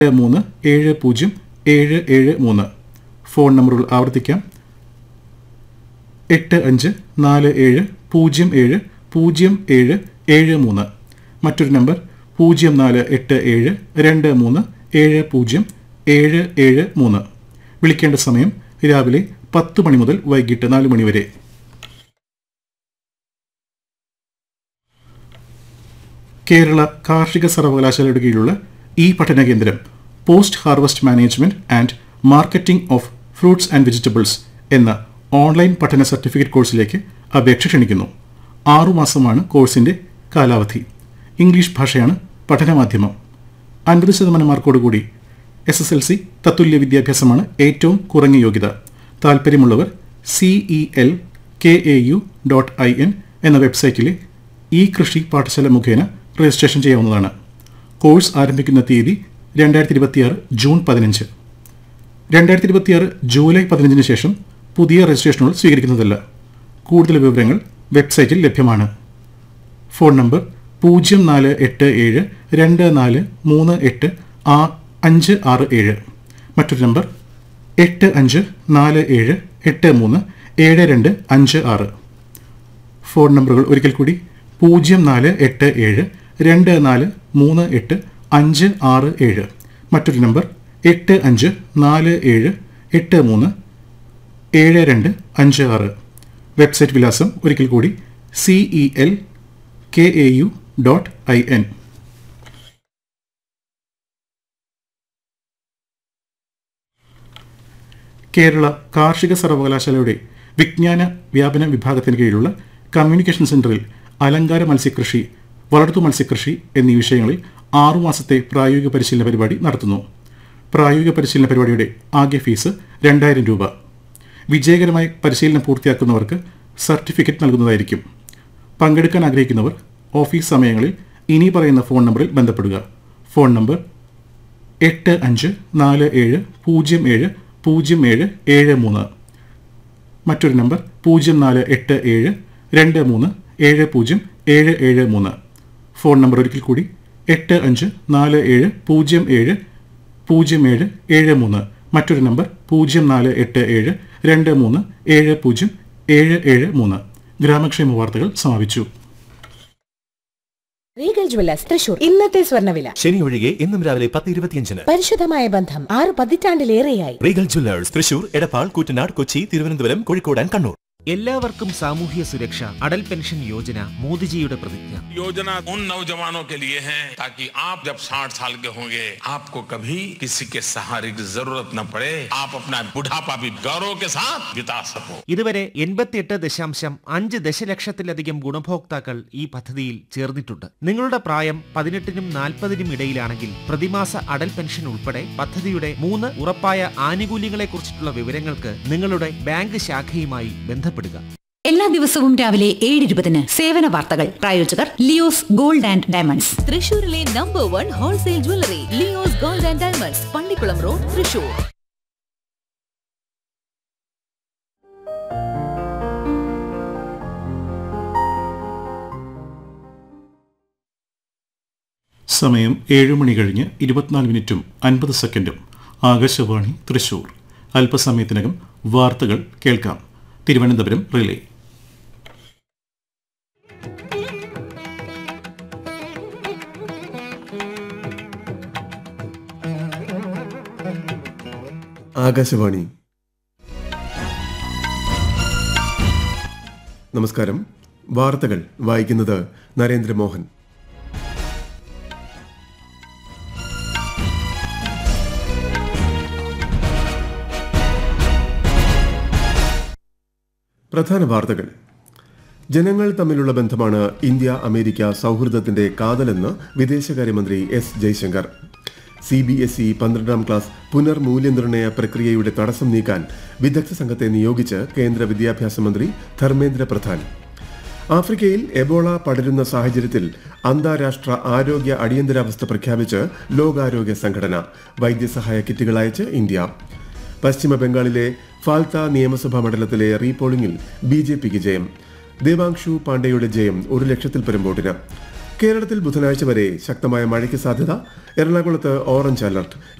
മൂന്ന് ഏഴ് പൂജ്യം ഏഴ് ഏഴ് മൂന്ന് ഫോൺ നമ്പറുകൾ ആവർത്തിക്കാം എട്ട് അഞ്ച് നാല് ഏഴ് പൂജ്യം ഏഴ് പൂജ്യം ഏഴ് ഏഴ് മൂന്ന് മറ്റൊരു നമ്പർ പൂജ്യം നാല് എട്ട് ഏഴ് രണ്ട് മൂന്ന് ഏഴ് പൂജ്യം ഏഴ് ഏഴ് മൂന്ന് വിളിക്കേണ്ട സമയം രാവിലെ പത്ത് മണി മുതൽ വൈകിട്ട് നാല് മണി വരെ കേരള കാർഷിക സർവകലാശാലയുടെ കീഴിലുള്ള ഈ പഠന കേന്ദ്രം post harvest management and marketing of fruits and vegetables എന്ന ഓൺലൈൻ പഠന സർട്ടിഫിക്കറ്റ് കോഴ്സിലേക്ക് അപേക്ഷ ക്ഷണിക്കുന്നു ആറുമാസമാണ് കോഴ്സിന്റെ കാലാവധി ഇംഗ്ലീഷ് ഭാഷയാണ് പഠനമാധ്യമം അൻപത് ശതമാനം മാർക്കോടുകൂടി എസ് എസ് എൽ സി തത്തുല്യ വിദ്യാഭ്യാസമാണ് ഏറ്റവും കുറഞ്ഞ യോഗ്യത താൽപ്പര്യമുള്ളവർ C E L K A U dot I N എന്ന വെബ്സൈറ്റിലെ ഇ കൃഷി പാഠശാല മുഖേന രജിസ്ട്രേഷൻ ചെയ്യാവുന്നതാണ് കോഴ്സ് ആരംഭിക്കുന്ന തീയതി രണ്ടായിരത്തി ഇരുപത്തിയാറ് ജൂൺ പതിനഞ്ച് രണ്ടായിരത്തി ഇരുപത്തിയാറ് ജൂലൈ പതിനഞ്ചിന് ശേഷം പുതിയ രജിസ്ട്രേഷനുകൾ സ്വീകരിക്കുന്നതല്ല കൂടുതൽ വിവരങ്ങൾ വെബ്സൈറ്റിൽ ലഭ്യമാണ് ഫോൺ നമ്പർ പൂജ്യം നാല് എട്ട് ഏഴ് രണ്ട് നാല് മൂന്ന് എട്ട് ആ അഞ്ച് ആറ് ഏഴ് മറ്റൊരു നമ്പർ എട്ട് അഞ്ച് നാല് ഏഴ് എട്ട് മൂന്ന് ഏഴ് രണ്ട് അഞ്ച് ആറ് ഫോൺ നമ്പറുകൾ ഒരിക്കൽ കൂടി പൂജ്യം നാല് എട്ട് ഏഴ് രണ്ട് നാല് മൂന്ന് എട്ട് അഞ്ച് ആറ് ഏഴ് മറ്റൊരു നമ്പർ എട്ട് അഞ്ച് നാല് ഏഴ് എട്ട് മൂന്ന് ഏഴ് രണ്ട് അഞ്ച് ആറ് വെബ്സൈറ്റ് വിലാസം ഒരിക്കൽ കൂടി C E L K A U dot I N Kerala കാർഷിക സർവകലാശാലയുടെ വിജ്ഞാന വ്യാപന വിഭാഗത്തിന് കീഴിലുള്ള കമ്മ്യൂണിക്കേഷൻ സെന്ററിൽ അലങ്കാര മത്സ്യകൃഷി വളർത്തു മത്സ്യകൃഷി എന്നീ വിഷയങ്ങളിൽ ആറുമാസത്തെ പ്രായോഗിക പരിശീലന പരിപാടി നടത്തുന്നു പ്രായോഗിക പരിശീലന പരിപാടിയുടെ ആകെ ഫീസ് രണ്ടായിരം രൂപ വിജയകരമായി പരിശീലനം പൂർത്തിയാക്കുന്നവർക്ക് സർട്ടിഫിക്കറ്റ് നൽകുന്നതായിരിക്കും പങ്കെടുക്കാൻ ആഗ്രഹിക്കുന്നവർ ഓഫീസ് സമയങ്ങളിൽ ഇനി പറയുന്ന ഫോൺ നമ്പറിൽ ബന്ധപ്പെടുക ഫോൺ നമ്പർ എട്ട് അഞ്ച് നാല് ഏഴ് പൂജ്യം ഏഴ് പൂജ്യം ഏഴ് ഏഴ് മൂന്ന് മറ്റൊരു നമ്പർ പൂജ്യം നാല് എട്ട് ഏഴ് രണ്ട് മൂന്ന് ഏഴ് പൂജ്യം ഏഴ് ഏഴ് മൂന്ന് ഫോൺ നമ്പർ ഒരിക്കൽ കൂടി എട്ട് അഞ്ച് നാല് ഏഴ് പൂജ്യം ഏഴ് പൂജ്യം ഏഴ് ഏഴ് മൂന്ന് മറ്റൊരു നമ്പർ പൂജ്യം നാല് എട്ട് ഏഴ് രണ്ട് മൂന്ന് ഏഴ് പൂജ്യം ഏഴ് ഏഴ് മൂന്ന് ഗ്രാമക്ഷേമ വാർത്തകൾ സമാപിച്ചു റീഗൽ ജ്വല്ലേഴ്സ് തൃശൂർ ഇന്നത്തെ സ്വർണ്ണവില ശനി ഒഴികെ ഇന്നും രാവിലെ പത്ത് ഇരുപത്തിയഞ്ചിന് പരിശുദ്ധമായ ബന്ധം ആറ് പതിറ്റാണ്ടിലേറെയായി Regal Jewellers Thrissur Edappal Koottanad Kochi Thiruvananthapuram Kozhikode and Kannur എല്ലാവർക്കും സാമൂഹ്യ സുരക്ഷ അടൽ പെൻഷൻ യോജന മോദിജിയുടെ പ്രതിജ്ഞ योजना उन नौजवानों के लिए है ताकि आप जब 60 साल के होंगे आपको कभी किसी के सहारे की जरूरत न पड़े आप अपना बुढ़ापा भी गौरव के साथ बिता सको ഇതുവരെ എൺപത്തിയെട്ട് ദശാംശം അഞ്ച് ദശലക്ഷത്തിലധികം ഗുണഭോക്താക്കൾ ഈ പദ്ധതിയിൽ ചേർന്നിട്ടുണ്ട് നിങ്ങളുടെ പ്രായം പതിനെട്ടിനും നാൽപ്പതിനും ഇടയിലാണെങ്കിൽ പ്രതിമാസ അടൽ പെൻഷൻ ഉൾപ്പെടെ പദ്ധതിയുടെ മൂന്ന് ഉറപ്പായ ആനുകൂല്യങ്ങളെക്കുറിച്ചിട്ടുള്ള വിവരങ്ങൾക്ക് നിങ്ങളുടെ ബാങ്ക് ശാഖയുമായി ബന്ധപ്പെടുക എല്ലാ ദിവസവും രാവിലെ ഏഴ് ഇരുപതിന് സേവന വാർത്തകൾ പ്രായോജകർ ലിയോസ് ഗോൾഡ് ആൻഡ് ഡയമണ്ട്സ് തൃശൂരിലെ number one wholesale jewellery Leo's gold and diamonds Pallikulam road Thrissur സമയം ഏഴ് മണി കഴിഞ്ഞ് ഇരുപത്തിനാല് മിനിറ്റും അൻപത് സെക്കൻഡും ആകാശവാണി തൃശൂർ അല്പസമയത്തിനകം വാർത്തകൾ കേൾക്കാം തിരുവനന്തപുരം റിലേ ആകാശവാണി നമസ്കാരം വാർത്തകൾ വായിക്കുന്നത് നരേന്ദ്രമോഹൻ പ്രധാന വാർത്തകൾ ജനങ്ങൾ തമ്മിലുള്ള ബന്ധമാണ് ഇന്ത്യ അമേരിക്ക സൗഹൃദത്തിന്റെ കാതലെന്ന് വിദേശകാര്യമന്ത്രി S Jaishankar C B S E പന്ത്രണ്ടാം ക്ലാസ് പുനർമൂല്യനിർണയ പ്രക്രിയയുടെ തടസ്സം നീക്കാൻ വിദഗ്ധ സംഘത്തെ നിയോഗിച്ച് കേന്ദ്ര വിദ്യാഭ്യാസ മന്ത്രി ധർമ്മേന്ദ്ര പ്രധാൻ ആഫ്രിക്കയിൽ എബോള പടരുന്ന സാഹചര്യത്തിൽ അന്താരാഷ്ട്ര ആരോഗ്യ അടിയന്തരാവസ്ഥ പ്രഖ്യാപിച്ച് ലോകാരോഗ്യ സംഘടന വൈദ്യസഹായ കിറ്റുകൾ അയച്ച് ഇന്ത്യ പശ്ചിമ ബംഗാളിലെ ഫാൽത്ത നിയമസഭാ മണ്ഡലത്തിലെ റീപോളിംഗിൽ ബി ജെ പിക്ക് ജയം ദേവാംശു പാണ്ഡെയുടെ ജയം ഒരു ലക്ഷത്തിൽ പരം വോട്ടിന് കേരളത്തിൽ ബുധനാഴ്ച വരെ ശക്തമായ മഴയ്ക്ക് സാധ്യത എറണാകുളത്ത് ഓറഞ്ച് അലർട്ട്